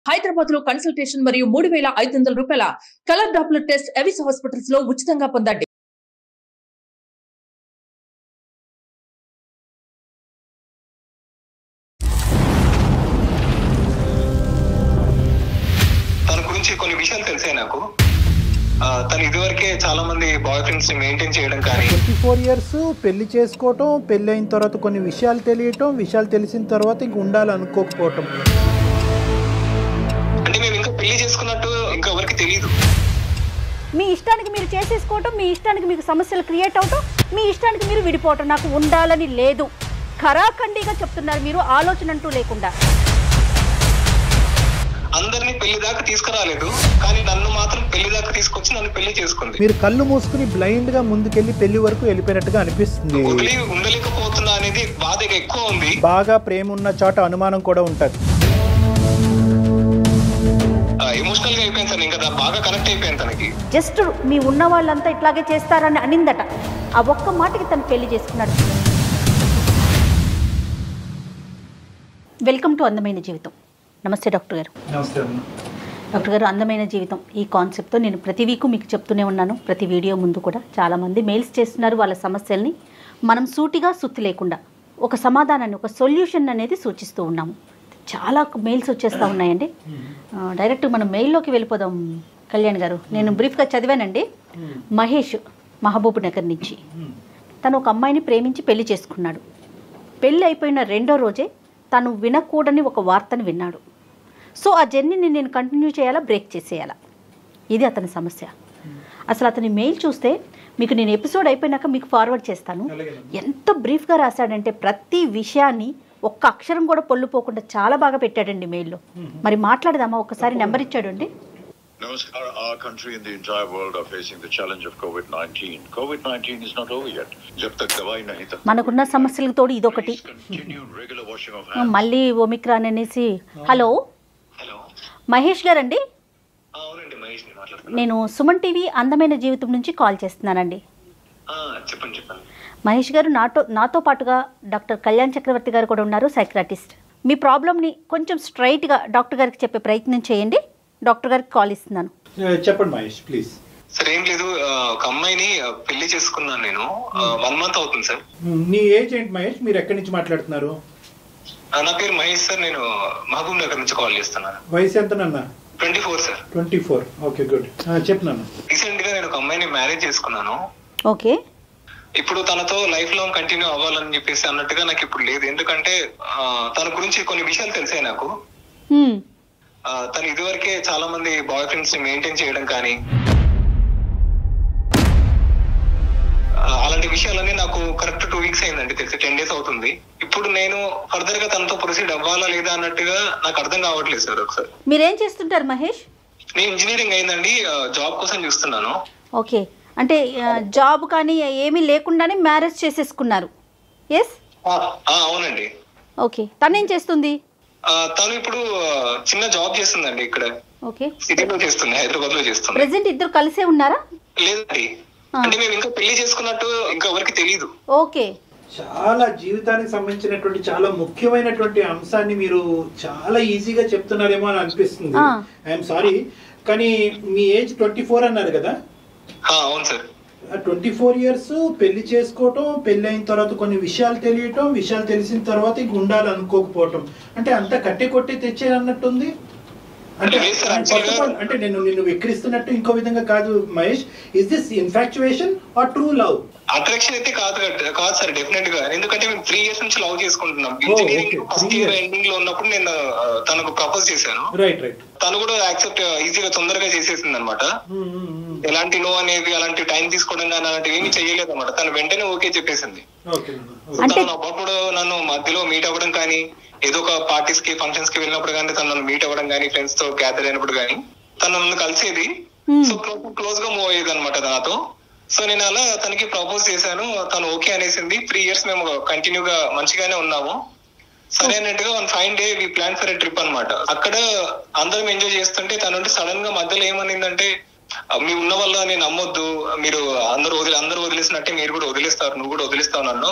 హైదరాబాద్ లో కన్సల్టేషన్ మరియు మూడు వేల ఐదు వందల రూపాయల కలర్ డాప్లర్ టెస్ట్ ఎవిస్ హాస్పిటల్స్ లో ఉచితంగా పొందండి తన గురించి కొన్ని విషయాలు తెలిసాయి నాకు ఆ, తను ఇదివరకే చాలా మంది బాయ్ ఫ్రెండ్స్ ని మెయింటైన్ చేయడం కానీ ట్వంటీ ఫోర్ ఇయర్స్ పెళ్లి చేసుకోవటం పెళ్లి అయిన తర్వాత కొన్ని విషయాలు తెలియటం విషయాలు తెలిసిన తర్వాత ఇంక ఉండాలనుకోకపోవటం అంటే మేము ఇంకా పెళ్లి చేసుకున్నట్టు ఇంకా ఎవరికి తెలియదు మీ ఇష్టానికి మీరు చేసేసుకోవటం మీ ఇష్టానికి మీకు సమస్యలు క్రియేట్ అవటం మీ ఇష్టానికి మీరు విడిపోవటం నాకు ఉండాలని లేదు ఖరాఖండిగా చెప్తున్నారు మీరు ఆలోచన అంటూ లేకుండా అందరినీ పెళ్లి దాకా తీసుకురాలేదు కానీ నన్ను మాత్రం పెళ్లి దాకా తీసుకొచ్చి నన్ను పెళ్లి చేసుకుంది మీరు కళ్ళు మూసుకుని బ్లైండ్ గా ముందుకెళ్లి పెళ్లి వరకు వెళ్ళిపోయినట్టుగా అనిపిస్తుంది వదిలి ఉండలేకపోతున్నా అనేది బాధ ఎక్కువ ఉంది బాగా ప్రేమ ఉన్న చోట అనుమానం కూడా ఉంటది ఎమోషనల్ గా అయిపోయింది సార్ ఇంకా దా- బాగా కనెక్ట్ అయిపోయాను తనకి జస్ట్ మీ ఉన్న వాళ్ళంతా ఇట్లాగే చేస్తారని అనిందట ఆ ఒక్క మాటకి తను పెళ్లి చేసుకున్నాడు వెల్కమ్ టు అందమైన జీవితం నమస్తే డాక్టర్ గారు డాక్టర్ గారు అందమైన జీవితం ఈ కాన్సెప్ట్తో నేను ప్రతి వీకు మీకు చెప్తూనే ఉన్నాను ప్రతి వీడియో ముందు కూడా చాలామంది మెయిల్స్ చేస్తున్నారు వాళ్ళ సమస్యల్ని మనం సూటిగా సుత్తి లేకుండా ఒక సమాధానాన్ని ఒక సొల్యూషన్ అనేది సూచిస్తూ ఉన్నాము చాలా మెయిల్స్ వచ్చేస్తూ ఉన్నాయండి ఆ, డైరెక్ట్ మనం మెయిల్లోకి వెళ్ళిపోదాం కళ్యాణ్ గారు నేను బ్రీఫ్గా చదివానండి మహేష్ మహబూబ్ నగర్ నుంచి తను ఒక అమ్మాయిని ప్రేమించి పెళ్లి చేసుకున్నాడు పెళ్ళి అయిపోయిన రెండో రోజే తను వినకూడని ఒక వార్తను విన్నాడు సో ఆ జర్నీని నేను కంటిన్యూ చేయాలా బ్రేక్ చేసేయాలా ఇది అతని సమస్య అసలు అతని మెయిల్ చూస్తే మీకు నేను ఎపిసోడ్ అయిపోయినాక మీకు ఫార్వర్డ్ చేస్తాను ఎంత బ్రీఫ్గా రాశాడంటే ప్రతి విషయాన్ని ఒక్క అక్షరం కూడా పొల్లుపోకుండా చాలా బాగా పెట్టాడండి మెయిల్లో మరి మాట్లాడదామా ఒక్కసారి నెంబర్ ఇచ్చాడండి Namaskar, our country and the entire world are facing the challenge of COVID-19. COVID-19 is not over yet. जब तक दवाई नहीं तक మనకున్న సమస్యలకు తోడు ఇదొకటి continue regular washing of hands. మళ్ళీ ఒమిక్రాన్ అనేసి హలో హలో మహేష్ గారండి అవునండి మహేష్ ని మాట్లాడుతున్నా నేను సుమన్ టీవీ అందమైన జీవితం నుంచి కాల్ చేస్తున్నానండి ఆ, చెప్పండి చెప్పండి మహేష్ గారు నాతో నాతో పాటుగా డాక్టర్ కళ్యాణ్ చక్రవర్తి గారు కూడా ఉన్నారు సైక్రాటిస్ట్ మీ ప్రాబ్లమ్ని కొంచెం స్ట్రైట్గా డాక్టర్ గారికి చెప్పే ప్రయత్నం చేయండి డాక్టర్ గారికి కాల్ ఇస్తున్నాను చెప్పండి మహేష్ ప్లీజ్ సార్ ఏం లేదు ఆ, ఒక అమ్మాయిని ఆ, పెళ్లి చేసుకున్నాను నేను వన్ మంత్ అవుతుంది సార్ నీ ఏజ్ ఏంటి మహేష్ మీరు ఎక్కడి నుంచి మాట్లాడుతున్నారు ఆ, నా పేరు మహేష్ సార్ నేను మహబూబ్ నగర్ నుంచి కాల్ చేస్తున్నాను వయసు ఎంత నన్న twenty four sir twenty four okay good చెప్పు నాన్న రీసెంట్ గా నేను ఒక అమ్మాయిని మ్యారేజ్ చేసుకున్నాను ఓకే ఇప్పుడు తనతో లైఫ్ లాంగ్ కంటిన్యూ అవ్వాలని చెప్పేసి అన్నట్టుగా నాకు ఇప్పుడు లేదు ఎందుకంటే ఆ, తన గురించి కొన్ని విషయాలు తెలిసాయి నాకు హ్మ్. ఆ, తను ఇదివరకే చాలా మంది బాయ్ ఫ్రెండ్స్ ని మెయింటైన్ చేయడం కానీ ఆ, అలాంటి విషయాలన్నీ నాకు కరెక్ట్ టూ వీక్స్ అయిందండి తెలిసి టెన్ డేస్ అవుతుంది ఇప్పుడు నేను ఫర్దర్ గా తనతో ప్రొసీడ్ అవ్వాలా లేదా అన్నట్టుగా నాకు అర్థం కావట్లేదు సార్ ఒకసారి మీరేం చేస్తుంటారు మహేష్ నేను ఇంజనీరింగ్ అయిందండి జాబ్ కోసం చూస్తున్నాను ఓకే అంటే ఆ, జాబ్ కానీ ఏమీ లేకుండానే మ్యారేజ్ చేసేసుకున్నారు ఎస్ ఆ, ఆ, అవునండి ఓకే తనేం చేస్తుంది ఆ, తను ఇప్పుడు ఆ, చిన్న జాబ్ చేస్తుందండి ఇక్కడ ఓకే సిటీలో చేస్తుంది హైదరాబాద్ లో చేస్తుంది ప్రెసెంట్ ఇద్దరు కలిసే ఉన్నారా లేదండి ఆ. అంటే మేము ఇంకా పెళ్లి చేసుకున్నట్టు ఇంకా ఎవరికి తెలియదు ఓకే చాలా జీవితానికి సంబంధించినటువంటి చాలా ముఖ్యమైనటువంటి అంశాన్ని మీరు చాలా ఈజీగా చెప్తున్నారేమో అని అనిపిస్తుంది ఆ. ఐఎమ్ సారీ కానీ మీ ఏజ్ ట్వంటీ ఫోర్ అన్నారు కదా ఆ, అవును సార్ ట్వంటీ ఫోర్ ఇయర్స్ పెళ్లి చేసుకోవటం పెళ్లి అయిన తర్వాత కొన్ని విషయాలు తెలియటం విషయాలు తెలిసిన తర్వాత ఇంక ఉండాలనుకోకపోవటం అంటే అంత కట్టి కొట్టి తెచ్చే అన్నట్టుంది అంటే లేదు sir, first of all, actually- అంటే నేను నిన్ను విక్రిస్తున్నట్టు ఇంకో విధంగా కాదు Mahesh is this infatuation or true love attraction అయితే కాదు కదా- కాదు సార్ డెఫినెట్ గా ఎందుకంటే మేము త్రీ ఇయర్స్ నుంచి లవ్ చేసుకుంటున్నాం Oh, engineering okay. First Three year years. Ending లో ఉన్నప్పుడు నేను ఆ, తనకు ప్రపోజ్ చేశాను రైట్ రైట్ తను కూడా యాక్సెప్ట్ ఈజీగా తొందరగా చేసేసింది అనమాట ఎలాంటి నో అనేది అలాంటి టైం తీసుకోవడం కానీ అలాంటివి ఏమీ చేయలేదు అనమాట తను వెంటనే ఓకే చెప్పేసింది ఓకే అంటే- తను అప్పుడు నన్ను మధ్యలో మీట్ అవ్వడం కానీ ఏదో ఒక పార్టీస్ కి ఫంక్షన్స్ కి వెళ్ళినప్పుడు కానీ తను నన్ను మీట్ అవ్వడం కానీ ఫ్రెండ్స్ తో గ్యాదర్ అయినప్పుడు కానీ తను నన్ను కలిసేది Hmm. సో క్లోజ్ గా మూవ్ అయ్యేది అనమాట నాతో సో నేను అలా తనకి ప్రపోజ్ చేశాను తను ఓకే అనేసింది త్రీ ఇయర్స్ మేము కంటిన్యూ గా మంచిగానే ఉన్నాము సరే అన్నట్టుగా one fine day we plan for a trip అన్నమాట అక్కడ అందరం ఎంజాయ్ చేస్తుంటే తను సడన్ గా మధ్యలో ఏమనిందంటే "ఆ, మీ ఉన్న వల్ల నేను నమ్మొద్దు మీరు అందరూ వదిలి అందరూ వదిలేసినట్టే మీరు కూడా వదిలేస్తారు నువ్వు కూడా వదిలేస్తావు నన్ను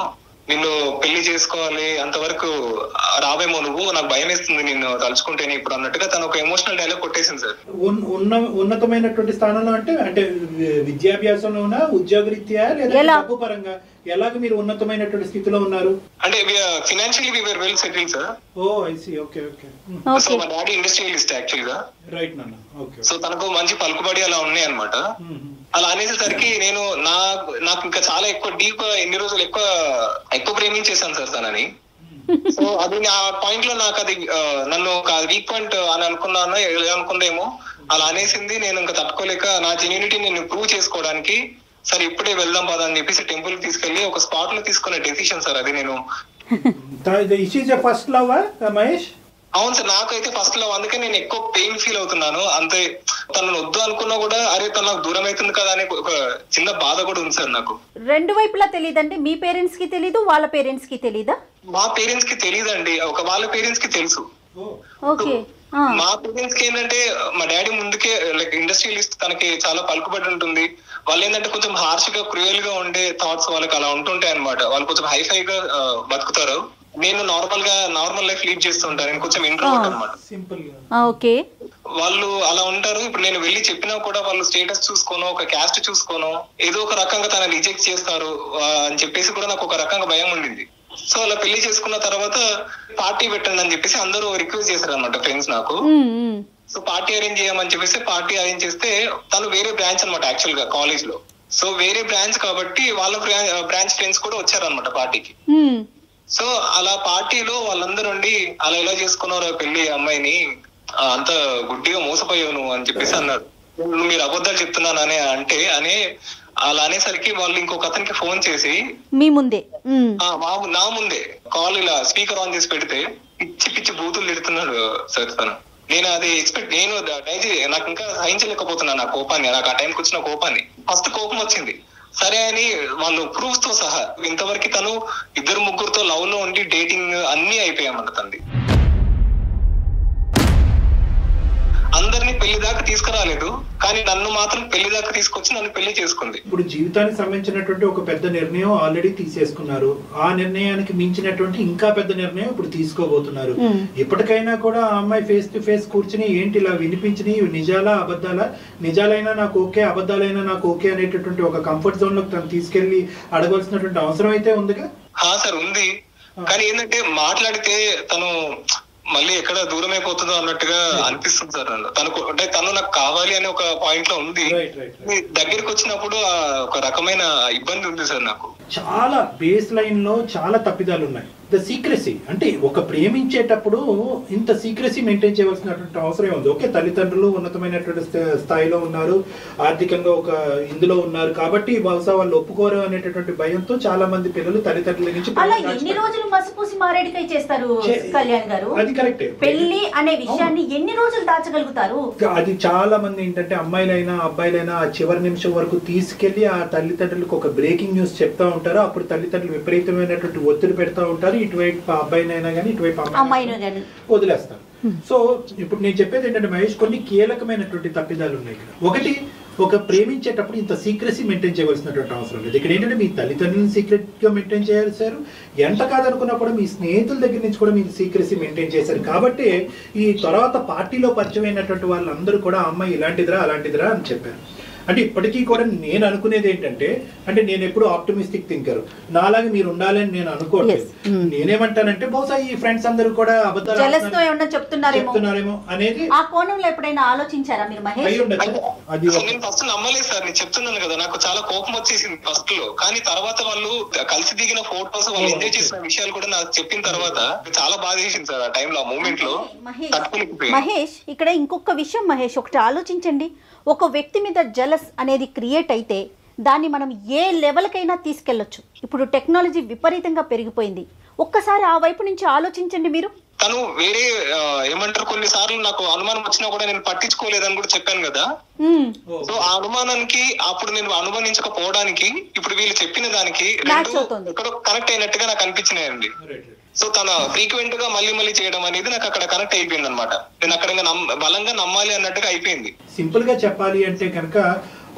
నిన్ను పెళ్లి చేసుకోవాలి అంతవరకు రావేమో నువ్వు నాకు భయం వేస్తుంది నిన్ను తలుచుకుంటేనే ఇప్పుడు అన్నట్టుగా తను ఒక ఎమోషనల్ డైలాగ్ కొట్టేసింది సార్ ఉన్- ఉన్న ఉన్నతమైనటువంటి స్థానంలో అంటే అంటే వి- విద్యాభ్యాసంలోనా ఉద్యోగరీత్యా లేదా ఎలా? డబ్బు పరంగా ఎలాగ మీరు ఉన్నతమైనటువంటి స్థితిలో ఉన్నారు అంటే financially we were well settle sir oh I see okay okay so okay మా డాడీ ఇండస్ట్రియలిస్ట్ యాక్చువల్ గా రైట్ నాన్న ఓకే సో తనకు మంచి పలుకుబడి అలా ఉన్నాయి అనమాట అలా అనేసరికి నేను నా నాకు ఇంకా చాలా ఎక్కువ డీప్ ఎన్ని రోజులు ఎక్కువ ఎక్కువ ప్రేమించేశాను సార్ తనని సో అది నా పాయింట్ లో నాకు అది ఆ, నన్ను ఒక వీక్ పాయింట్ అని అనుకున్నాను ఎలా అనుకుందేమో అలా అనేసింది నేను ఇంకా తట్టుకోలేక నా జెన్యూనిటీ నేను ప్రూవ్ చేసుకోవడానికి సరే ఇప్పుడే వెళ్దాం పదా అని చెప్పేసి టెంపుల్ కి తీసుకెళ్లి ఒక స్పాట్ లో తీసుకునే డెసిషన్ సార్ అది నేను it is first love Mahesh అవును సార్ నాకైతే ఫస్ట్ లో అందుకే నేను ఎక్కువ పెయిన్ ఫీల్ అవుతున్నాను అంతే తను వద్దు అనుకున్నా కూడా అరే తను నాకు దూరం అవుతుంది కదా అనే ఒక చిన్న బాధ కూడా ఉంది సార్ నాకు రెండు వైపులా తెలియదండి మీ పేరెంట్స్ కి తెలీదు వాళ్ళ పేరెంట్స్ కి తెలీదా మా పేరెంట్స్ కి తెలియదండి ఒక వాళ్ళ పేరెంట్స్ కి తెలుసు ఓకే ఆ, మా పేరెంట్స్ కి ఏంటంటే మా డాడీ ముందుకే లైక్ ఇండస్ట్రియలిస్ట్ తనకి చాలా పలుకుబడి ఉంటుంది వాళ్ళు ఏంటంటే కొంచెం హార్ష్ గా క్రూయల్ గా ఉండే థాట్స్ వాళ్ళకి అలా ఉంటుంటాయి అనమాట వాళ్ళు కొంచెం హైఫై గా ఆ, బతుకుతారు నేను నార్మల్ గా నార్మల్ లైఫ్ లీడ్ చేస్తుంటాను నేను కొంచెం ఇంట్రోవర్ట్ అనమాట సింపుల్ గా ఆ, ఓకే వాళ్ళు అలా ఉంటారు ఇప్పుడు నేను వెళ్ళి చెప్పినా కూడా వాళ్ళు స్టేటస్ చూసుకోను ఒక క్యాస్ట్ చూసుకోను ఏదో ఒక రకంగా తన రిజెక్ట్ చేస్తారు ఆ, అని చెప్పేసి కూడా నాకు ఒక రకంగా భయం ఉండింది సో అలా పెళ్లి చేసుకున్న తర్వాత పార్టీ పెట్టండి అని చెప్పేసి అందరూ రిక్వెస్ట్ చేశారు అనమాట ఫ్రెండ్స్ నాకు um, um. So party arrange చేయమని చెప్పేసి పార్టీ అరేంజ్ చేస్తే తను వేరే బ్రాంచ్ అనమాట యాక్చువల్ గా కాలేజ్ లో సో వేరే బ్రాంచ్ కాబట్టి వాళ్ళ బ్రాంచ్ ఫ్రెండ్స్ కూడా వచ్చారనమాట పార్టీకి ఉమ్. సో అలా పార్టీలో వాళ్ళందరూ ఉండి అలా ఎలా చేసుకున్నారు ఆ పెళ్లి అమ్మాయిని ఆ, అంత గుడ్డిగా మోసపోయావు నువ్వు అని చెప్పేసి అన్నారు "నువ్వు మీరు అబద్ధాలు చెప్తున్నానని అంటే అని అలా అనేసరికి వాళ్ళు ఇంకొక అతనికి ఫోన్ చేసి మీ ముందే ఉమ్. ఆ మా నా ముందే కాల్ ఇలా స్పీకర్ ఆన్ చేసి పెడితే పిచ్చి పిచ్చి బూతులు తిడుతున్నాడు సార్ తను నేను అది ఎక్స్పెక్ట్ నేను డైజీ నాకు ఇంకా సహించలేకపోతున్నాను ఆ కోపాన్ని నాకు ఆ టైంకి వచ్చిన కోపాన్ని ఫస్ట్ కోపం వచ్చింది సరే అని వాళ్ళు ప్రూఫ్స్ తో సహా ఇంతవరకు తను ఇద్దరు ముగ్గురుతో లవ్ లో ఉండి డేటింగ్ అన్ని అయిపోయామన్న తంది అందరినీ పెళ్లి దాకా తీసుకురాలేదు కానీ నన్ను మాత్రం పెళ్లి దాకా తీసుకొచ్చి నన్ను పెళ్లి చేసుకుంది ఇప్పుడు జీవితానికి సంబంధించినటువంటి ఒక పెద్ద నిర్ణయం ఆల్రెడీ తీసేసుకున్నారు ఆ నిర్ణయానికి మించినటువంటి ఇంకా పెద్ద నిర్ణయం ఇప్పుడు తీసుకోబోతున్నారు Hmm. ఇప్పటికైనా కూడా ఆ అమ్మాయి ఫేస్ టు ఫేస్ కూర్చుని ఏంటి ఇలా వినిపించిని నిజాలా అబద్ధాలా నిజాలైనా నాకు ఓకే అబద్ధాలైనా నాకు ఓకే అనేటటువంటి ఒక కంఫర్ట్ జోన్ లోకి తను తీసుకెళ్లి అడగవలసినటువంటి అవసరం అయితే ఉందిగా హా సార్ ఉంది కానీ ఏంటంటే మాట్లాడితే తను మళ్ళీ ఎక్కడ దూరం అయిపోతుందో అన్నట్టుగా అనిపిస్తుంది సార్ నన్ను తనకు అంటే తను నాకు కావాలి అనే ఒక పాయింట్ లో ఉంది రైట్ రైట్ దగ్గరికి వచ్చినప్పుడు ఆ ఒక రకమైన ఇబ్బంది ఉంది సార్ నాకు చాలా బేస్ లైన్ లో చాలా తప్పిదాలు ఉన్నాయి ద సీక్రసీ అంటే ఒక ప్రేమించేటప్పుడు ఇంత సీక్రసీ మెయింటైన్ చేయవలసినటువంటి అవసరం ఉంది ఓకే తల్లిదండ్రులు ఉన్నతమైనటువంటి స్థా- స్థాయిలో ఉన్నారు ఆర్థికంగా ఒక ఇందులో ఉన్నారు కాబట్టి బహుశా వాళ్ళు ఒప్పుకోరు అనేటటువంటి భయంతో చాలా మంది పిల్లలు తల్లిదండ్రుల నుంచి అలా ప్రేమ ఎన్ని దాచిపెడతారు. రోజులు మసిపూసి మారేడికాయ చేస్తారు చే- కళ్యాణ్ గారు అది కరెక్టే పెళ్లి అనే విషయాన్ని ఎన్ని రోజులు దాచగలుగుతారు అది చాలా మంది ఏంటంటే అమ్మాయిలైనా అబ్బాయిలైనా ఆ చివరి నిమిషం వరకు తీసుకెళ్లి ఆ తల్లిదండ్రులకు ఒక బ్రేకింగ్ న్యూస్ చెప్తా ఉంటారు అప్పుడు తల్లిదండ్రులు విపరీతమైనటువంటి ఒత్తిడి పెడతా ఉంటారు ఇటువైపు ఆ అబ్బాయినైనా కానీ ఇటువైపు అమ్మాయిని అమ్మాయినైనా కానీ వదిలేస్తారు సో ఇప్పుడు నేను చెప్పేది ఏంటంటే మహేష్ కొన్ని కీలకమైనటువంటి తప్పిదాలు ఉన్నాయి ఇక్కడ ఒకటి ఒక ప్రేమించేటప్పుడు ఇంత సీక్రసీ మెయింటైన్ చేయవలసినటువంటి అవసరం లేదు ఇక్కడ ఏంటంటే మీ తల్లిదండ్రులను సీక్రెట్ గా మెయింటైన్ చేశారు ఎంత కాదనుకున్నా కూడా మీ స్నేహితుల దగ్గర నుంచి కూడా మీరు సీక్రసీ మెయింటైన్ చేశారు కాబట్టి ఈ తర్వాత పార్టీలో పరిచయం అయినటువంటి వాళ్ళందరూ కూడా "ఆ అమ్మాయి ఇలాంటిదిరా అలాంటిదిరా అని చెప్పారు అంటే ఇప్పటికీ కూడా నేను అనుకునేది ఏంటంటే అంటే నేను ఎప్పుడు ఆప్టమిస్టిక్ థింకర్ నాలాగా మీరు ఉండాలని నేను అనుకోవట్లేదు Yes. Mm. నేనేమంటానంటే బహుశా ఈ ఫ్రెండ్స్ అందరూ కూడా అబద్ధాలు జలస్ తో ఆడుతున్నారు- ఏమన్నా చెప్తున్నారేమో చెప్తున్నారేమో అనేది ఆ కోణంలో ఎప్పుడైనా ఆలోచించారా మీరు మహేష్ అయి ఉండొచ్చు అది అసలు ఒక- నేను ఫస్ట్ నమ్మలేదు సార్ నేను చెప్తున్నాను కదా నాకు చాలా కోపం వచ్చేసింది ఫస్ట్ లో కానీ తర్వాత వాళ్ళు కలిసి దిగిన ఫోటోస్ వాళ్ళు ఎంజాయ్ చేసిన విషయాలు కూడా నాకు చెప్పిన తర్వాత చాలా బాధ చేసింది సార్ ఆ టైంలో ఆ మూమెంట్ లో మహేష్ తట్టుకోలేకపోయాను మహేష్ ఇక్కడ ఇంకొక విషయం మహేష్ ఒకటి ఆలోచించండి ఒక వ్యక్తి మీద జలస్ అనేది క్రియేట్ అయితే దాన్ని మనం ఏ లెవెల్కైనా తీసుకెళ్ళొచ్చు ఇప్పుడు టెక్నాలజీ విపరీతంగా పెరిగిపోయింది ఒక్కసారి ఆ వైపు నుంచి ఆలోచించండి మీరు తను వేరే ఆ, ఏమంటారు కొన్నిసార్లు నాకు అనుమానం వచ్చినా కూడా నేను పట్టించుకోలేదని కూడా చెప్పాను కదా మ్మ్. సో ఆ అనుమానానికి అప్పుడు నేను అనుమానించకపోవడానికి ఇప్పుడు వీళ్ళు చెప్పిన దానికి Match రెండు అవుతుంది. ఎక్కడో కనెక్ట్ అయినట్టుగా నాకు అనిపించినాయండి Right, right. సో తన ఫ్రీక్వెంట్ గా మళ్ళీ మళ్ళీ చేయడం అనేది నాకు అక్కడ కనెక్ట్ అయిపోయింది అనమాట నేను అక్కడ ఇంకా నమ్మ- బలంగా నమ్మాలి అన్నట్టుగా అయిపోయింది సింపుల్ గా చెప్పాలి అంటే కనుక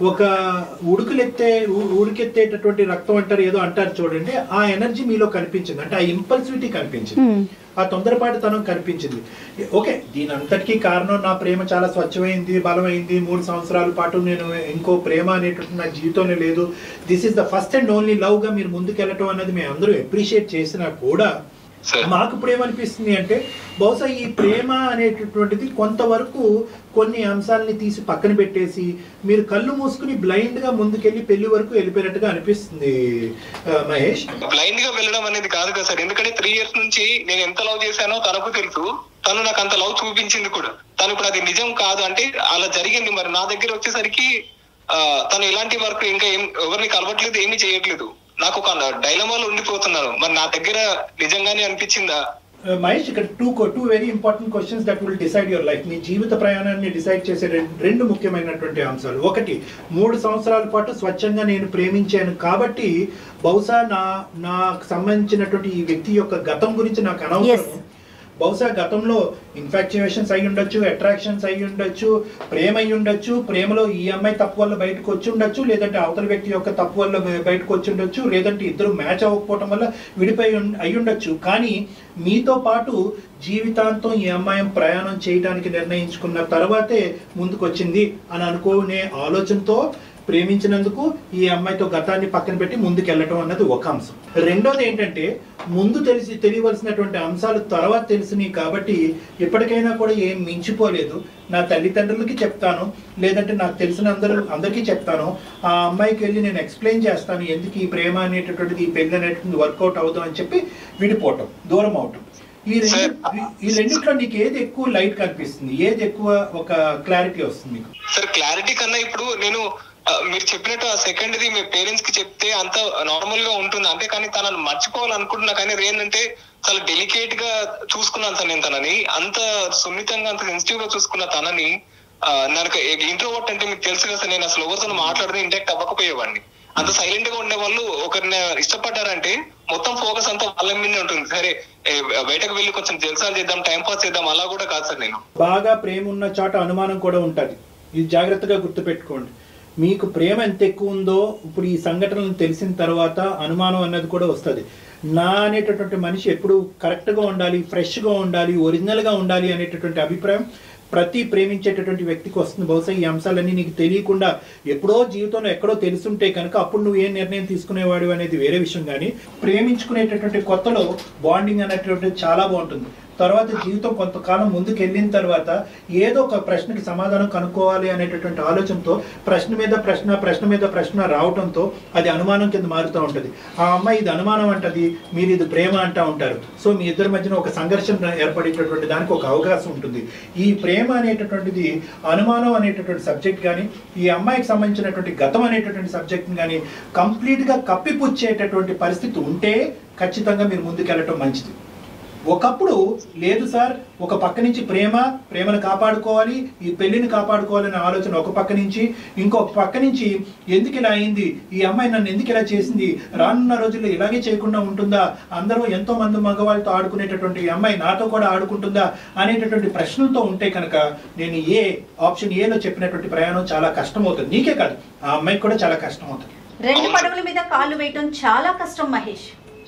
ఒక ఉడుకులెత్తే ఉ- ఉడికెత్తేటటువంటి రక్తం అంటారు ఏదో అంటారు చూడండి ఆ ఎనర్జీ మీలో కనిపించింది అంటే ఆ ఇంపల్సివిటీ కనిపించింది Hmm. ఆ తొందరపాటుతనం కనిపించింది ఓకే దీని అంతటికీ కారణం నా ప్రేమ చాలా స్వచ్ఛమైంది బలమైంది మూడు సంవత్సరాల పాటు నేను ఇంకో ప్రేమ అనేటువంటి నా జీవితంలో లేదు this is the first and only love గా మీరు ముందుకెళ్ళటం అనేది మేము అందరూ అప్రిషియేట్ చేసినా కూడా సార్ మాకు ఇప్పుడు ఏమనిపిస్తుంది అంటే బహుశా ఈ ప్రేమ అనేటటువంటిది కొంతవరకు కొన్ని అంశాలని తీసి పక్కన పెట్టేసి మీరు కళ్ళు మూసుకుని బ్లైండ్ గా ముందుకెళ్ళి పెళ్లి వరకు వెళ్ళిపోయినట్టుగా అనిపిస్తుంది ఆ, మహేష్ బ్లైండ్ గా వెళ్ళడం అనేది కాదు కదా సార్ ఎందుకంటే త్రీ ఇయర్స్ నుంచి నేను ఎంత లవ్ చేశానో తనకు తెలుసు తను నాకు అంత లవ్ చూపించింది కూడా తను ఇప్పుడు అది నిజం కాదు అంటే అలా జరిగింది మరి నా దగ్గర వచ్చేసరికి ఆ, తను ఎలాంటి వర్క్ ఇంకా ఏం ఎవరిని కలవట్లేదు ఏమీ చేయట్లేదు నాకు ఒక డైలమాలో ఉండిపోతున్నాను మరి నా దగ్గర నిజంగానే అనిపించిందా ఆ, మహేష్ ఇక్కడ two two very important questions that will decide your life మీ జీవిత ప్రయాణాన్ని డిసైడ్ చేసే రెండు- రెండు ముఖ్యమైనటువంటి అంశాలు ఒకటి మూడు సంవత్సరాల పాటు స్వచ్ఛంగా నేను ప్రేమించాను కాబట్టి బహుశా నా నాకు సంబంధించినటువంటి ఈ వ్యక్తి యొక్క గతం గురించి నాకు అనవసరం బహుశా గతంలో ఇన్ఫాక్చుయేషన్స్ అయి ఉండొచ్చు అట్రాక్షన్స్ అయి ఉండొచ్చు ప్రేమ అయి ఉండొచ్చు ప్రేమలో ఈ అమ్మాయి తప్పు వల్ల బయటకు వచ్చి ఉండొచ్చు లేదంటే అవతల వ్యక్తి యొక్క తప్పు వల్ల బ- బయటకు వచ్చి ఉండొచ్చు లేదంటే ఇద్దరు మ్యాచ్ అవ్వకపోవటం వల్ల విడిపోయి ఉం- అయి ఉండొచ్చు కానీ మీతో పాటు జీవితాంతం ఈ అమ్మాయి ప్రయాణం చేయడానికి నిర్ణయించుకున్న తర్వాతే ముందుకొచ్చింది అని అనుకునే ఆలోచనతో ప్రేమించినందుకు ఈ అమ్మాయితో గతాన్ని పక్కన పెట్టి ముందుకు వెళ్ళటం అన్నది ఒక అంశం రెండోది ఏంటంటే ముందు తెలిసి తెలియవలసినటువంటి అంశాలు తర్వాత తెలిసినాయి కాబట్టి ఇప్పటికైనా కూడా ఏం మించిపోలేదు నా తల్లిదండ్రులకి చెప్తాను లేదంటే నాకు తెలిసిన అందరూ అందరికీ చెప్తాను ఆ అమ్మాయికి వెళ్ళి నేను ఎక్స్ప్లెయిన్ చేస్తాను ఎందుకు ఈ ప్రేమ అనేటటువంటిది ఈ పెళ్లి అనేటువంటిది వర్కౌట్ అవుతాం అని చెప్పి విడిపోవటం దూరం అవటం ఈ రెండు ఈ రెండిట్లో నీకు ఏది ఎక్కువ లైట్ కనిపిస్తుంది ఏది ఎక్కువ ఒక క్లారిటీ వస్తుంది మీకు సార్ క్లారిటీ కన్నా ఇప్పుడు నేను ఆ, మీరు చెప్పినట్టు ఆ సెకండ్ ది మీ పేరెంట్స్ కి చెప్తే అంత నార్మల్ గా ఉంటుంది అంటే కానీ తనని మర్చిపోవాలనుకుంటున్నా కానీ ఏంటంటే చాలా డెలికేట్ గా చూసుకున్నాను సార్ నేను తనని అంత సున్నితంగా అంత సెన్సిటివ్ గా చూసుకున్న తనని ఆ, నాకు ఇంట్రోవర్ట్ అంటే మీకు తెలుసు కదా సార్ నేను అసలు ఎవరితో మాట్లాడితే ఇంటాక్ట్ అవ్వకపోయేవాడిని అంత సైలెంట్ గా ఉండే వాళ్ళు ఒకరిని ఇష్టపడ్డారంటే మొత్తం ఫోకస్ అంతా వాళ్ళ మీద ఉంటుంది సరే ఏ, బయటకు వెళ్ళి కొంచెం జల్సాలు చేద్దాం టైం పాస్ చేద్దాం అలా కూడా కాదు సార్ నేను బాగా ప్రేమ ఉన్న చోట అనుమానం కూడా ఉంటుంది ఇది జాగ్రత్తగా గుర్తుపెట్టుకోండి మీకు ప్రేమ ఎంత ఎక్కువ ఉందో ఇప్పుడు ఈ సంఘటనలు తెలిసిన తర్వాత అనుమానం అన్నది కూడా వస్తుంది నా అనేటటువంటి మనిషి ఎప్పుడు కరెక్ట్గా ఉండాలి ఫ్రెష్గా ఉండాలి ఒరిజినల్గా ఉండాలి అనేటటువంటి అభిప్రాయం ప్రతి ప్రేమించేటటువంటి వ్యక్తికి వస్తుంది బహుశా ఈ అంశాలన్నీ నీకు తెలియకుండా ఎప్పుడో జీవితంలో ఎక్కడో తెలుసుంటే కనుక అప్పుడు నువ్వు ఏ నిర్ణయం తీసుకునేవాడు అనేది వేరే విషయం కానీ ప్రేమించుకునేటటువంటి కొత్తలో బాండింగ్ అనేటటువంటిది చాలా బాగుంటుంది తర్వాత జీవితం కొంతకాలం ముందుకు వెళ్ళిన తర్వాత ఏదో ఒక ప్రశ్నకి సమాధానం కనుక్కోవాలి అనేటటువంటి ఆలోచనతో ప్రశ్న మీద ప్రశ్న ప్రశ్న మీద ప్రశ్న రావడంతో అది అనుమానం కింద మారుతూ ఉంటుంది ఆ అమ్మాయి ఇది అనుమానం అంటది మీరు ఇది ప్రేమ అంటా ఉంటారు సో మీ ఇద్దరి మధ్యన ఒక సంఘర్షణ ఏర్పడేటటువంటి దానికి ఒక అవకాశం ఉంటుంది ఈ ప్రేమ అనేటటువంటిది అనుమానం అనేటటువంటి సబ్జెక్ట్ కానీ ఈ అమ్మాయికి సంబంధించినటువంటి గతం అనేటటువంటి సబ్జెక్ట్ కానీ కంప్లీట్గా కప్పిపుచ్చేటటువంటి పరిస్థితి ఉంటే ఖచ్చితంగా మీరు ముందుకెళ్ళటం మంచిది ఒకప్పుడు లేదు సార్ ఒక పక్క నుంచి ప్రేమ ప్రేమను కాపాడుకోవాలి ఈ పెళ్లిని కాపాడుకోవాలనే ఆలోచన ఒక పక్క నుంచి ఇంకొక పక్క నుంచి ఎందుకు ఇలా అయింది ఈ అమ్మాయి నన్ను ఎందుకు ఇలా చేసింది రానున్న రోజుల్లో ఇలాగే చేయకుండా ఉంటుందా అందరూ ఎంతో మంది మగవాళ్ళతో ఆడుకునేటటువంటి ఈ అమ్మాయి నాతో కూడా ఆడుకుంటుందా అనేటటువంటి ప్రశ్నలతో ఉంటే కనుక నేను ఏ ఆప్షన్ ఏలో చెప్పినటువంటి ప్రయాణం చాలా కష్టం అవుతుంది నీకే కాదు ఆ అమ్మాయికి కూడా చాలా కష్టం అవుతుంది రెండు పడవల మీద కాళ్ళు వేయటం చాలా కష్టం మహేష్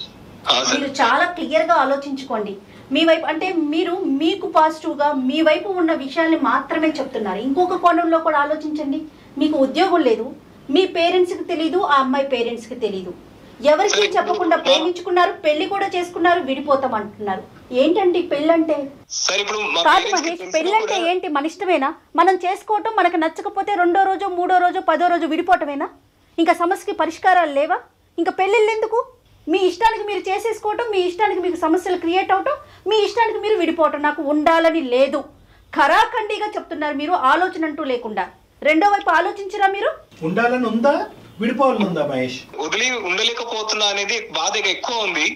ఆ, సార్ మీరు చాలా క్లియర్ గా ఆలోచించుకోండి మీ వైపు అంటే మీరు మీకు పాజిటివ్ గా మీ వైపు ఉన్న విషయాల్ని మాత్రమే చెప్తున్నారు ఇంకొక కోణంలో కూడా ఆలోచించండి మీకు ఉద్యోగం లేదు మీ పేరెంట్స్ కి తెలీదు ఆ అమ్మాయి పేరెంట్స్ కి తెలీదు ఎవరికి చెప్పకుండా ప్రేమించుకున్నారు పెళ్లి కూడా చేసుకున్నారు విడిపోతాం అంటున్నారు ఏంటండి పెళ్ళంటే సార్ ఇప్పుడు మా కాదు parents కి మహేష్ తెలిసినా పెళ్ళంటే కూడా- ఏంటి మన ఇష్టమేనా మనం చేసుకోవటం మనకు నచ్చకపోతే రెండో రోజు మూడో రోజు పదో రోజు విడిపోవటమేనా ఇంకా సమస్యకి పరిష్కారాలు లేవా ఇంకా పెళ్ళిళ్ళు ఎందుకు మీ ఇష్టానికి మీరు చేసేసుకోవటం మీ ఇష్టానికి మీకు సమస్యలు క్రియేట్ అవటం మీ ఇష్టానికి మీరు విడిపోవటం నాకు ఉండాలని లేదు ఖరాఖండిగా చెప్తున్నారు మీరు ఆలోచన అంటూ లేకుండా రెండో వైపు ఆలోచించరా మీరు ఉండాలని ఉందా విడిపోవాలని ఉందా మహేష్ వదిలి ఉండలేకపోతున్నా అనేది బాధ ఎక్కువ ఉంది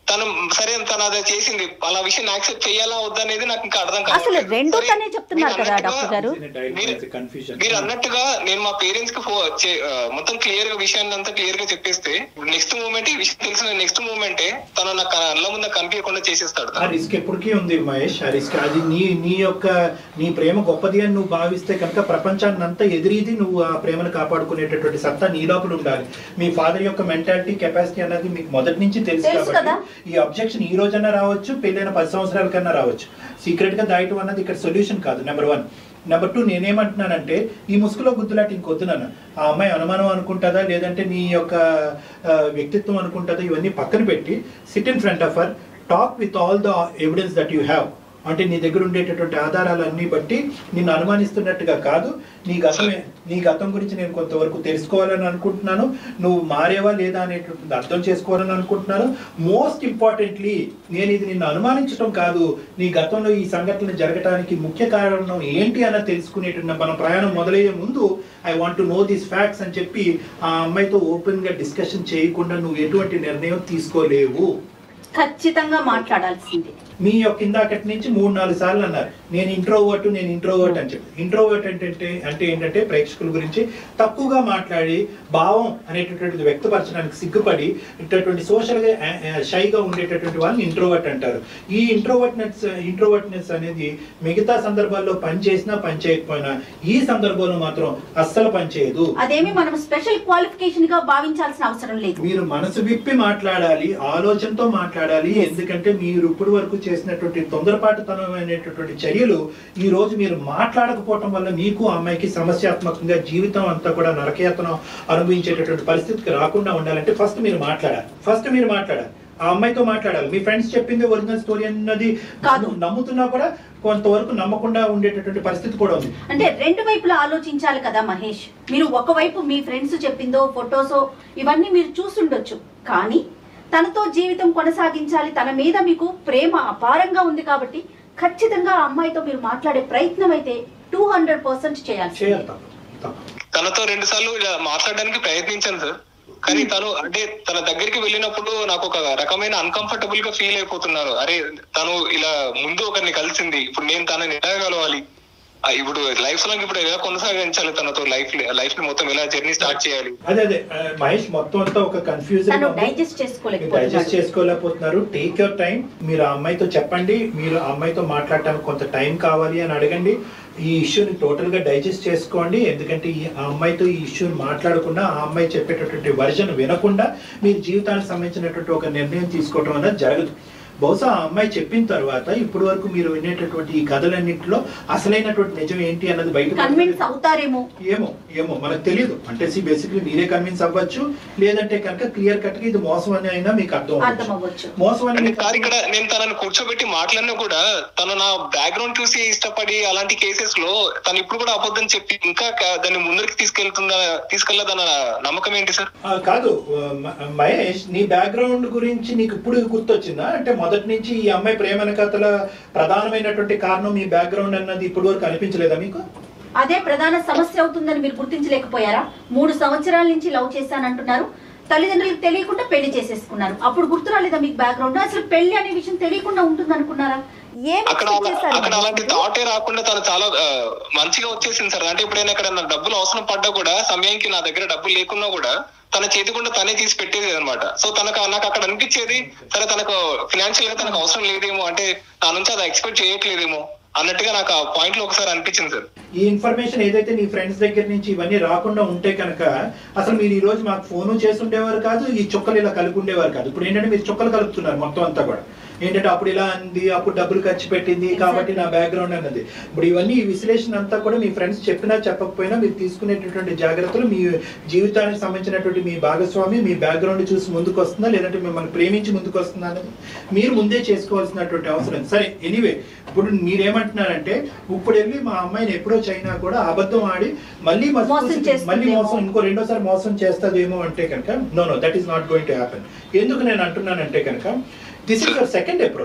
తను సరే తను అది చేసింది అలా విషయం యాక్సెప్ట్ చేయాలా వద్దా అనేది నాకు ఇంకా అర్థం అసలు కావట్లేదు. రెండో సరే, తనే చెప్తున్నారు మీరు కదా అన్నట్టుగా- డాక్టర్ గారు మీరు- కన్ఫ్యూజన్ మీరు అన్నట్టుగా నేను మా పేరెంట్స్ కి ఫో- చే- ఆ, మొత్తం క్లియర్ గా విషయాన్ని అంతా క్లియర్ గా చెప్పేస్తే నెక్స్ట్ మూమెంట్ ఈ విషయం తెలిసిన నెక్స్ట్ మూమెంటే తను నా కళ్ళ ముందు కనిపించకుండా చేసేస్తాడు ఆ తను. రిస్క్ ఎప్పటికీ ఉంది మహేష్ ఆ రిస్క్ అది నీ నీ యొక్క నీ ప్రేమ గొప్పది అని నువ్వు భావిస్తే కనుక ప్రపంచాన్ని అంతా ఎదిరిది నువ్వు ఆ ప్రేమను కాపాడుకునేటటువంటి సత్తా నీ లోపల ఉండాలి మీ ఫాదర్ యొక్క మెంటాలిటీ కెపాసిటీ అన్నది మీకు మొదటి నుంచి తెలుసు తెలుసు కాబట్టి కదా. ఈ అబ్జెక్షన్ ఈ రోజన్నా రావచ్చు పెళ్ళైన పది సంవత్సరాల కన్నా రావచ్చు సీక్రెట్ గా దాయటం అన్నది ఇక్కడ సొల్యూషన్ కాదు నెంబర్ వన్ నెంబర్ టూ నేనేమంటున్నానంటే ఈ ముసుగులో గుద్దులాట ఇంకొద్దు నాన్న ఆ అమ్మాయి అనుమానం అనుకుంటుందా లేదంటే నీ యొక్క ఆ, వ్యక్తిత్వం అనుకుంటుందా ఇవన్నీ పక్కన పెట్టి sit in front of her talk with all the evidence that you have అంటే నీ దగ్గర ఉండేటటువంటి ఆధారాలన్నీ బట్టి నిన్ను అనుమానిస్తున్నట్టుగా కాదు నీ గతం నీ గతం గురించి నేను కొంతవరకు తెలుసుకోవాలని అనుకుంటున్నాను నువ్వు మారేవా లేదా అనేటువంటిది అర్థం చేసుకోవాలని అనుకుంటున్నాను మోస్ట్ ఇంపార్టెంట్లీ నేను ఇది నిన్ను అనుమానించడం కాదు నీ గతంలో ఈ సంఘటనలు జరగడానికి ముఖ్య కారణం ఏంటి అన్న తెలుసుకునేటువంటి మన ప్రయాణం మొదలయ్యే ముందు I want to know these facts అని చెప్పి ఆ అమ్మాయితో ఓపెన్ గా డిస్కషన్ చేయకుండా నువ్వు ఎటువంటి నిర్ణయం తీసుకోలేవు ఖచ్చితంగా మాట్లాడాల్సిందే మీ యొక్క ఇందాకటి నుంచి మూడు నాలుగు సార్లు అన్నారు నేను ఇంట్రోవర్ట్ నేను ఇంట్రోవర్ట్ అని చెప్పి ఇంట్రోవర్ట్ అంటే అంటే ఏంటంటే ప్రేక్షకుల గురించి తక్కువగా మాట్లాడి భావం అనేటటువంటిది వ్యక్తపరచడానికి సిగ్గుపడి ఇటువంటి సోషల్ గా షైగా ఉండేటటువంటి వాళ్ళని ఇంట్రోవర్ట్ అంటారు ఈ ఇంట్రోవర్ట్నెస్ ఇంట్రోవర్ట్నెస్ అనేది మిగతా సందర్భాల్లో పని చేసినా పని చేయకపోయినా ఈ సందర్భంలో మాత్రం అస్సలు పని చేయదు అదేమి మనం స్పెషల్ క్వాలిఫికేషన్ గా భావించాల్సిన అవసరం లేదు మీరు మనసు విప్పి మాట్లాడాలి ఆలోచనతో మాట్లాడాలి ఎందుకంటే మీరు ఇప్పటి వరకు చేసినటువంటి తొందరపాటుతనం అనేటటువంటి చర్యలు ఈ రోజు మీరు మాట్లాడకపోవటం వల్ల మీకు ఆ అమ్మాయికి సమస్యాత్మకంగా జీవితం అంతా కూడా నరకయాతనం అనుభవించేటటువంటి పరిస్థితికి రాకుండా ఉండాలంటే ఫస్ట్ మీరు మాట్లాడాలి ఫస్ట్ మీరు మాట్లాడాలి ఆ అమ్మాయితో మాట్లాడాలి మీ ఫ్రెండ్స్ చెప్పింది ఒరిజినల్ స్టోరీ అన్నది కాదు. నమ్ముతున్నా కూడా కొంతవరకు నమ్మకుండా ఉండేటటువంటి పరిస్థితి కూడా ఉంది అంటే రెండు వైపులా ఆలోచించాలి కదా మహేష్ మీరు ఒకవైపు మీ ఫ్రెండ్స్ చెప్పిందో ఫొటోసో ఇవన్నీ మీరు చూసుండొచ్చు కానీ తనతో జీవితం కొనసాగించాలి తన మీద మీకు ప్రేమ అపారంగా ఉంది కాబట్టి ఖచ్చితంగా ఆ అమ్మాయితో మీరు మాట్లాడే ప్రయత్నం అయితే టూ హండ్రెడ్ పర్సెంట్ చేయాలి చేయాలి తప్ప తప్ప తనతో రెండు సార్లు ఇలా మాట్లాడడానికి ప్రయత్నించాను సార్ కానీ తను అంటే తన దగ్గరికి వెళ్ళినప్పుడు నాకు ఒక రకమైన అన్కంఫర్టబుల్ గా ఫీల్ అయిపోతున్నాను అరే తను ఇలా ముందు ఒకరిని కలిసింది ఇప్పుడు నేను తనని ఎలా కలవాలి ఆ, ఇప్పుడు లైఫ్ లాంగ్ ఇప్పుడు ఎలా కొనసాగించాలి తనతో లైఫ్ లైఫ్ ని మొత్తం ఎలా జర్నీ స్టార్ట్ చేయాలి అదే అదే ఆ, మహేష్ మొత్తం అంతా ఒక కన్ఫ్యూజన్ తను డైజెస్ట్ డైజెస్ట్ చేసుకోలేకపోతున్నాడు చేసుకోలేకపోతున్నారు టేక్ యువర్ టైం మీరు ఆ అమ్మాయితో చెప్పండి మీరు ఆ అమ్మాయితో మాట్లాడటానికి కొంత టైం కావాలి అని అడగండి ఈ ఇష్యూని టోటల్ గా డైజెస్ట్ చేసుకోండి ఎందుకంటే ఈ ఆ అమ్మాయితో ఈ ఇష్యూని మాట్లాడకుండా ఆ అమ్మాయి చెప్పేటటువంటి వర్జన్ వినకుండా మీరు జీవితానికి సంబంధించినటువంటి ఒక నిర్ణయం తీసుకోవడం అనేది జరగదు బహుశా ఆ అమ్మాయి చెప్పిన తర్వాత ఇప్పటి వరకు మీరు వినేటటువంటి ఈ కథలన్నింటిలో అసలైనటువంటి నిజం ఏంటి అన్నది బయట కన్విన్స్ అవుతారేమో ఏమో ఏమో మనకు తెలియదు అంటే సి బేసిక్లీ మీరే కన్విన్స్ అవ్వచ్చు లేదంటే కనుక క్లియర్ కట్ గా ఇది మోసం అని అయినా మీకు అర్థం అర్థం అవ్వచ్చు అవ్వచ్చు మోసం అని అంటే మీకు సార్ ఇక్కడ నేను తనని కూర్చోబెట్టి మాట్లాడినా కూడా తను నా బ్యాక్గ్రౌండ్ చూసి ఇష్టపడి అలాంటి కేసెస్ లో తను ఇప్పుడు కూడా అబద్ధం చెప్పి ఇంకా క- దాన్ని ముందరికి తీసుకెళ్తుందా తీసుకెళ్లదన్న నమ్మకం ఏంటి సార్ ఆ, కాదు ఆ, మ- మహేష్ నీ బ్యాక్గ్రౌండ్ గురించి నీకు ఇప్పుడు గుర్తొచ్చిందా అంటే మొదటి నుంచి ఈ అమ్మాయి ప్రేమ కథల ప్రధానమైనటువంటి కారణం మీ బ్యాక్గ్రౌండ్ అన్నది ఇప్పటి వరకు అనిపించలేదా మీకు అదే ప్రధాన సమస్య అవుతుందని మీరు గుర్తించలేకపోయారా మూడు సంవత్సరాల నుంచి లవ్ చేశానంటున్నారు తల్లిదండ్రులకు తెలియకుండా పెళ్లి చేసేసుకున్నారు అప్పుడు గుర్తు రాలేదా మీకు బ్యాక్గ్రౌండ్ అసలు పెళ్లి అనే విషయం తెలియకుండా ఉంటుంది అనుకున్నారా ఏం అక్కడ expect అలా- చేశారు అక్కడ అలాంటి మీరు? థాటే రాకుండా తను చాలా ఆ, మంచిగా వచ్చేసింది సార్ అంటే ఎప్పుడైనా ఎక్కడ నాకు డబ్బులు అవసరం పడ్డా కూడా సమయానికి నా దగ్గర డబ్బులు లేకున్నా కూడా తన చేతికుండా తనే తీసి పెట్టేది అనమాట సో తనకు నాకు అక్కడ అనిపించేది సరే తనకు ఫినాన్షియల్ గా తనకు అవసరం లేదేమో అంటే నా నుంచి అది ఎక్స్పెక్ట్ చేయట్లేదేమో అన్నట్టుగా నాకు ఆ పాయింట్ లో ఒకసారి అనిపించింది సార్ ఈ ఇన్ఫర్మేషన్ ఏదైతే నీ ఫ్రెండ్స్ దగ్గర నుంచి ఇవన్నీ రాకుండా ఉంటే కనుక అసలు మీరు ఈ రోజు మాకు ఫోను చేసి ఉండేవారు కాదు ఈ చుక్కలు ఇలా కలిపి ఉండేవారు కాదు ఇప్పుడు ఏంటంటే మీరు చుక్కలు కలుపుతున్నారు మొత్తం అంతా కూడా ఏంటంటే అప్పుడు ఇలా అంది అప్పుడు డబ్బులు ఖర్చు పెట్టింది కాబట్టి నా బ్యాక్గ్రౌండ్ అన్నది ఇప్పుడు ఇవన్నీ ఈ విశ్లేషణ అంతా కూడా మీ ఫ్రెండ్స్ చెప్పినా చెప్పకపోయినా మీరు తీసుకునేటటువంటి జాగ్రత్తలు మీ జీవితానికి సంబంధించినటువంటి మీ భాగస్వామి మీ బ్యాక్గ్రౌండ్ చూసి ముందుకు వస్తుందా లేదంటే మిమ్మల్ని ప్రేమించి ముందుకు వస్తుందా అనేది మీరు ముందే చేసుకోవాల్సినటువంటి అవసరం సరే ఎనీవే ఇప్పుడు మీరేమంటున్నారంటే ఇప్పుడు వెళ్ళి మా అమ్మాయిని ఎప్పుడో చైనా కూడా అబద్ధం ఆడి మళ్ళీ మస్తు మోసం మళ్ళీ చేస్తుందేమో. మోసం ఇంకో రెండోసారి మోసం చేస్తాదేమో అంటే కనుక no no that is not going to happen ఎందుకు నేను అంటున్నానంటే కనుక this is your second approach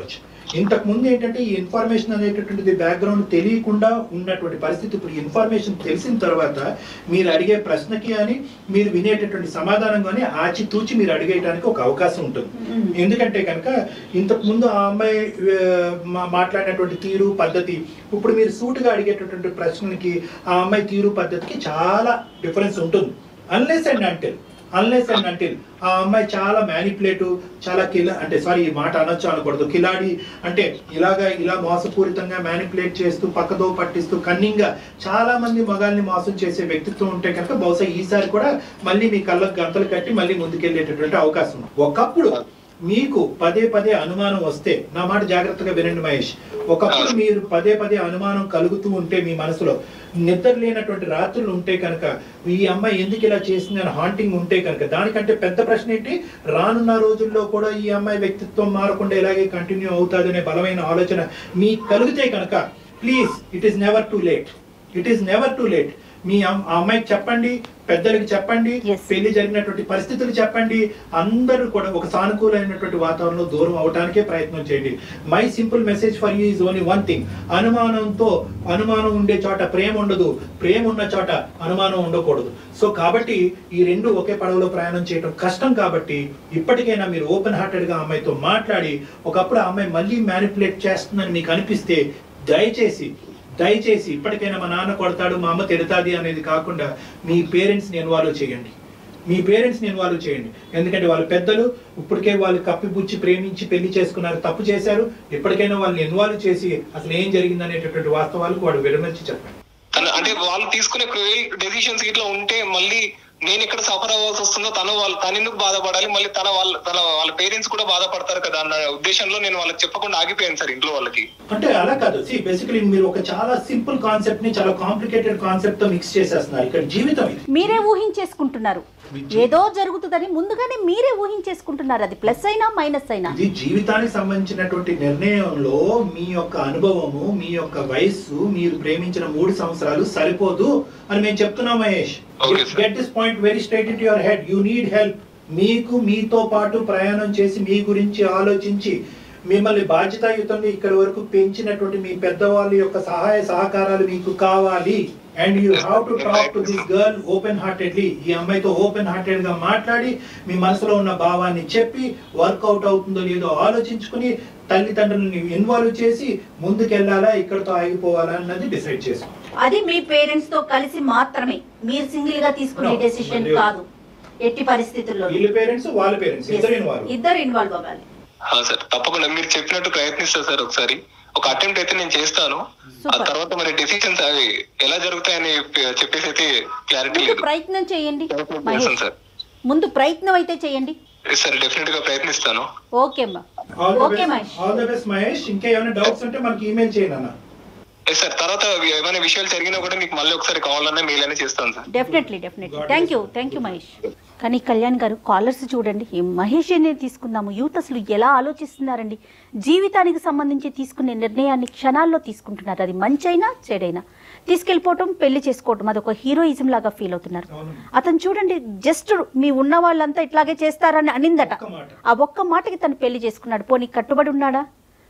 ఇంతకు ముందు ఏంటంటే ఈ ఇన్ఫర్మేషన్ అనేటటువంటిది బ్యాక్గ్రౌండ్ తెలియకుండా ఉన్నటువంటి పరిస్థితి ఇప్పుడు ఇన్ఫర్మేషన్ తెలిసిన తర్వాత మీరు అడిగే ప్రశ్నకి అని మీరు వినేటటువంటి సమాధానం కానీ ఆచితూచి మీరు అడిగేయడానికి ఒక అవకాశం ఉంటుంది ఎందుకంటే కనుక ఇంతకు ముందు ఆ అమ్మాయి ఆ, మా- మాట్లాడినటువంటి తీరు పద్ధతి ఇప్పుడు మీరు సూటుగా అడిగేటటువంటి ప్రశ్నలకి ఆ అమ్మాయి తీరు పద్ధతికి చాలా డిఫరెన్స్ ఉంటుంది unless and until unless and until ఆ అమ్మాయి చాలా మ్యానిపులేటివ్ చాలా కిలా అంటే సారీ ఈ మాట అనొచ్చు అనకూడదు కిలాడి అంటే ఇలాగా ఇలా మోసపూరితంగా మ్యానిపులేట్ చేస్తూ పక్కదో పట్టిస్తూ కన్నింగా చాలా మంది మగాల్ని మోసం చేసే వ్యక్తిత్వం ఉంటే కనుక బహుశా ఈసారి కూడా మళ్ళీ మీ కళ్ళకు గంతలు కట్టి మళ్ళీ ముందుకెళ్ళేటటువంటి అవకాశం ఉంది. ఒకప్పుడు మీకు పదే పదే అనుమానం వస్తే నా మాట జాగ్రత్తగా వినండి మహేష్ ఒకప్పుడు మీరు పదే పదే అనుమానం కలుగుతూ ఉంటే మీ మనసులో నిద్ర లేనటువంటి రాత్రులు ఉంటే కనుక ఈ అమ్మాయి ఎందుకు ఇలా చేసింది అని హాంటింగ్ ఉంటే కనుక దానికంటే పెద్ద ప్రశ్న ఏంటి రానున్న రోజుల్లో కూడా ఈ అమ్మాయి వ్యక్తిత్వం మారకుండా ఇలాగే కంటిన్యూ అవుతాదనే బలమైన ఆలోచన మీకు కలిగితే కనుక please it is never too late it is never too late మీ అమ్- ఆ అమ్మాయికి చెప్పండి పెద్దలకి చెప్పండి Yes. పెళ్లి జరిగినటువంటి పరిస్థితులు చెప్పండి అందరూ కూడా ఒక సానుకూలమైనటువంటి వాతావరణంలో దూరం అవటానికే ప్రయత్నం చేయండి my simple message for you is only one thing అనుమానంతో అనుమానం ఉండే చోట ప్రేమ ఉండదు ప్రేమ ఉన్న చోట అనుమానం ఉండకూడదు సో కాబట్టి ఈ రెండు ఒకే పడవలో ప్రయాణం చేయడం కష్టం కాబట్టి ఇప్పటికైనా మీరు ఓపెన్ హార్టెడ్ గా అమ్మాయితో మాట్లాడి ఒకప్పుడు ఆ అమ్మాయి మళ్ళీ మ్యానిపులేట్ చేస్తుందని మీకు అనిపిస్తే దయచేసి దయచేసి ఇప్పటికైనా మా నాన్న కొడతాడు మా అమ్మ తిడతాది అనేది కాకుండా మీ పేరెంట్స్ని ఇన్వాల్వ్ చేయండి మీ పేరెంట్స్ని ఇన్వాల్వ్ చేయండి ఎందుకంటే వాళ్ళ పెద్దలు ఇప్పటికే వాళ్ళు కప్పిపుచ్చి ప్రేమించి పెళ్లి చేసుకున్నారు తప్పు చేశారు ఇప్పటికైనా వాళ్ళని ఇన్వాల్వ్ చేసి అసలు ఏం జరిగింది అనేటటువంటి వాస్తవాలకు వాడు విడమర్చి చెప్పండి తన- అంటే వాళ్ళు తీసుకునే క్రూయల్ డెసిషన్స్ ఇట్లా ఉంటే మళ్ళీ నేను ఎక్కడ సఫర్ అవ్వాల్సి వస్తుందో తను వాళ్ళు తను ఎందుకు బాధపడాలి మళ్ళీ తన వాళ్ళ తన వాళ్ళ పేరెంట్స్ కూడా బాధపడతారు కదా అన్న ఉద్దేశంలో నేను వాళ్ళకి చెప్పకుండా ఆగిపోయాను సార్ ఇంట్లో వాళ్ళకి అంటే అలా కాదు సి బేసికలీ మీరు ఒక చాలా సింపుల్ కాన్సెప్ట్ ని చాలా కాంప్లికేటెడ్ కాన్సెప్ట్ తో మిక్స్ చేసేస్తున్నారు ఇక్కడ జీవితం ఇది మీరే ఊహించేసుకుంటున్నారు ఏదో జరుగుతుందని ముందుగానే మీరే ఊహించేసుకుంటున్నారు అది ప్లస్ అయినా మైనస్ అయినా ఇది జీవితానికి సంబంధించినటువంటి నిర్ణయంలో మీ యొక్క అనుభవము మీ యొక్క వయస్సు మీరు ప్రేమించిన మూడు సంవత్సరాలు సరిపోదు అని మేము చెప్తున్నాం Mahesh Okay, sir. Get this point very straight in your head you need help మీకు మీతో పాటు ప్రయాణం చేసి మీ గురించి ఆలోచించి మిమ్మల్ని బాధ్యతాయుతంగా ఇక్కడి వరకు పెంచినటువంటి మీ పెద్దవాళ్ళ యొక్క సహాయ సహకారాలు మీకు కావాలి and you have to talk to this girl open heartedly ఈ అమ్మాయితో ఓపెన్ హార్టెడ్ గా మాట్లాడి మీ మనసులో ఉన్న భావాన్ని చెప్పి వర్కౌట్ అవుతుందో లేదో ఆలోచించుకుని తల్లిదండ్రులని ఇన్వాల్వ్ చేసి ముందుకెళ్లాలా ఇక్కడతో ఆగిపోవాలా అన్నది డిసైడ్ చేసుకోండి అది మీ పేరెంట్స్ తో కలిసి మాత్రమే మీరు సింగిల్ గా తీసుకునే No, డెసిషన్ but you- కాదు ఎట్టి పరిస్థితుల్లో వీళ్ళ పేరెంట్స్ వాళ్ళ పేరెంట్స్ ఇద్దరు ఇన్వాల్వ్ ఇద్దరు ఇన్వాల్వ్ అవ్వాలి ఆ, సార్ తప్పకుండా మీరు చెప్పినట్టు ప్రయత్నిస్తా సార్ ఒకసారి ఒక అటెంప్ట్ అయితే నేను చేస్తాను ఆ Super. తర్వాత మరి డెసిషన్స్ అవి ఎలా జరుగుతాయని చెప్పి- చెప్పేసి అయితే క్లారిటీ ముందు లేదు ప్రయత్నం చేయండి చేస్తాను మహేష్ సార్ ముందు ప్రయత్నం అయితే చేయండి సార్ డెఫినెట్ గా ప్రయత్నిస్తాను ఓకే అమ్మా all the okay best Mahesh all the best Mahesh ఇంకా ఏమైనా డౌట్స్ ఉంటే మనకి ఈమెయిల్ చేయండి అన్న ఎస్ సార్ తర్వాత ఏమైనా విషయాలు జరిగినా కూడా మీకు మళ్ళీ ఒకసారి కావాలన్నా మెయిల్ అనేది చేస్తాను sir definitely definitely thank you thank you Mahesh కానీ కళ్యాణ్ గారు కాలర్స్ చూడండి ఈ మహేష్ అనే తీసుకుందాము యూత్ అసలు ఎలా ఆలోచిస్తున్నారండి జీవితానికి సంబంధించి తీసుకునే నిర్ణయాన్ని క్షణాల్లో తీసుకుంటున్నారు అది మంచైనా చెడైనా తీసుకెళ్ళిపోవటం పెళ్లి చేసుకోవటం అది ఒక హీరోయిజం లాగా ఫీల్ అవుతున్నారు అవును. అతను చూడండి జస్ట్ మీ ఉన్న వాళ్ళంతా ఇట్లాగే చేస్తారని అనిందట ఒక్క మాట. ఆ ఒక్క మాటకి తను పెళ్లి చేసుకున్నాడు పోనీ కట్టుబడి ఉన్నాడా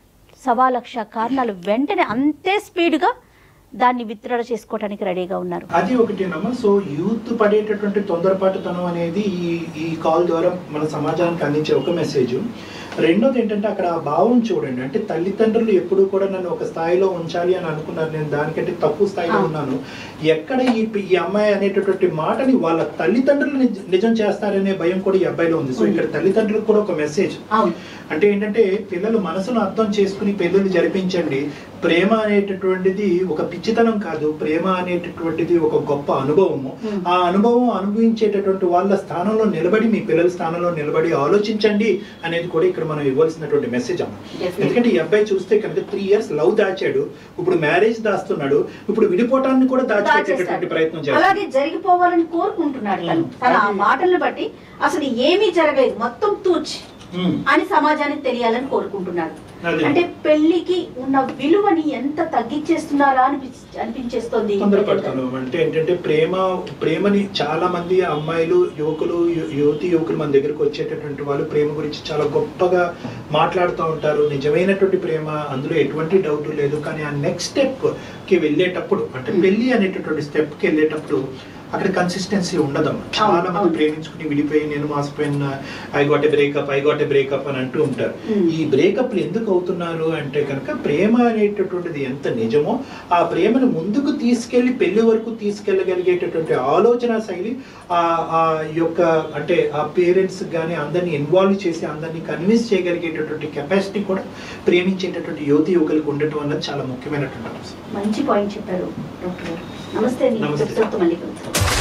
సవా లక్ష కారణాలు వెంటనే అంతే స్పీడ్గా దాన్ని విత్డ్రా చేసుకోవడానికి రెడీగా ఉన్నారు అది ఒకటేనమ్మా సో యూత్ పడేటటువంటి తొందరపాటుతనం అనేది ఈ ఈ కాల్ ద్వారా మన సమాజానికి అందించే ఒక మెసేజ్ రెండోది ఏంటంటే అక్కడ ఆ భావం చూడండి అంటే తల్లిదండ్రులు ఎప్పుడు కూడా నన్ను ఒక స్థాయిలో ఉంచాలి అని అనుకున్నారు నేను దానికంటే తక్కువ స్థాయిలో ఆ. ఉన్నాను ఎక్కడ ఈ పి- ఈ అమ్మాయి అనేటటువంటి మాటని వాళ్ళ తల్లిదండ్రులు నిజ- నిజం చేస్తారనే భయం కూడా ఈ అబ్బాయిలో ఉంది సో ఇక్కడ తల్లిదండ్రులకు కూడా ఒక మెసేజ్ అవును అంటే ఏంటంటే పిల్లలు మనసును అర్థం చేసుకుని పెళ్ళిళ్ళు జరిపించండి ప్రేమ అనేటటువంటిది ఒక పిచ్చితనం కాదు ప్రేమ అనేటటువంటిది ఒక గొప్ప అనుభవము Hmm. ఆ అనుభవం అనుభవించేటటువంటి వాళ్ళ స్థానంలో నిలబడి మీ పిల్లల స్థానంలో నిలబడి ఆలోచించండి అనేది కూడా ఇక్కడ మనం ఇవ్వాల్సినటువంటి మెసేజ్ అమ్మ Definitely. ఎందుకంటే ఈ అబ్బాయి చూస్తే కనుక త్రీ ఇయర్స్ లవ్ దాచాడు ఇప్పుడు మ్యారేజ్ దాస్తున్నాడు ఇప్పుడు విడిపోవటాన్ని కూడా దాచిపెట్టేటటువంటి ప్రయత్నం చేస్తాడు అలాగే జరిగిపోవాలని కోరుకుంటున్నాడు తను తన ఆ అది- మాటలను బట్టి అసలు ఏమీ జరగలేదు మొత్తం తూచి మ్మ్. అని సమాజానికి తెలియాలని కోరుకుంటున్నాడు అదే. అంటే పెళ్లికి ఉన్న విలువని ఎంత తగ్గించేస్తున్నారా అనిపి అనిపించేస్తుంది తొందరపడతాను అంటే ఏంటంటే ప్రేమ ప్రేమని చాలా మంది అమ్మాయిలు యువకులు యు- యువతి యువకులు మన దగ్గరకు వచ్చేటటువంటి వాళ్ళు ప్రేమ గురించి చాలా గొప్పగా మాట్లాడుతూ ఉంటారు నిజమైనటువంటి ప్రేమ అందులో ఎటువంటి డౌట్ లేదు కానీ ఆ నెక్స్ట్ స్టెప్ కి వెళ్ళేటప్పుడు అంటే పెళ్లి అనేటటువంటి స్టెప్ కి వెళ్ళేటప్పుడు అక్కడ కన్సిస్టెన్సీ ఉండదమ్మా చాలా మంది అవును. ప్రేమించుకుని విడిపోయి నేను మాసిపోయిన I got a breakup I got a breakup అని అంటూ ఉంటారు Hmm. ఈ బ్రేకప్లు ఎందుకు అవుతున్నారు అంటే కనుక ప్రేమ అనేటటువంటిది ఎంత నిజమో ఆ ప్రేమను ముందుకు తీసుకెళ్లి పెళ్లి వరకు తీసుకెళ్ళగలిగేటటువంటి ఆలోచన శైలి ఆ ఆ యొక్క అంటే ఆ పేరెంట్స్ కానీ అందరినీ ఇన్వాల్వ్ చేసి అందరినీ కన్విన్స్ చేయగలిగేటటువంటి కెపాసిటీ కూడా ప్రేమించేటటువంటి యువతి యువకులకు ఉండటం అన్నది చాలా ముఖ్యమైనటువంటి అంశం మంచి పాయింట్ చెప్పారు డాక్టర్ గారు నమస్తే అండి నమస్తే. చెప్తాతో మళ్ళీ కలుద్దాం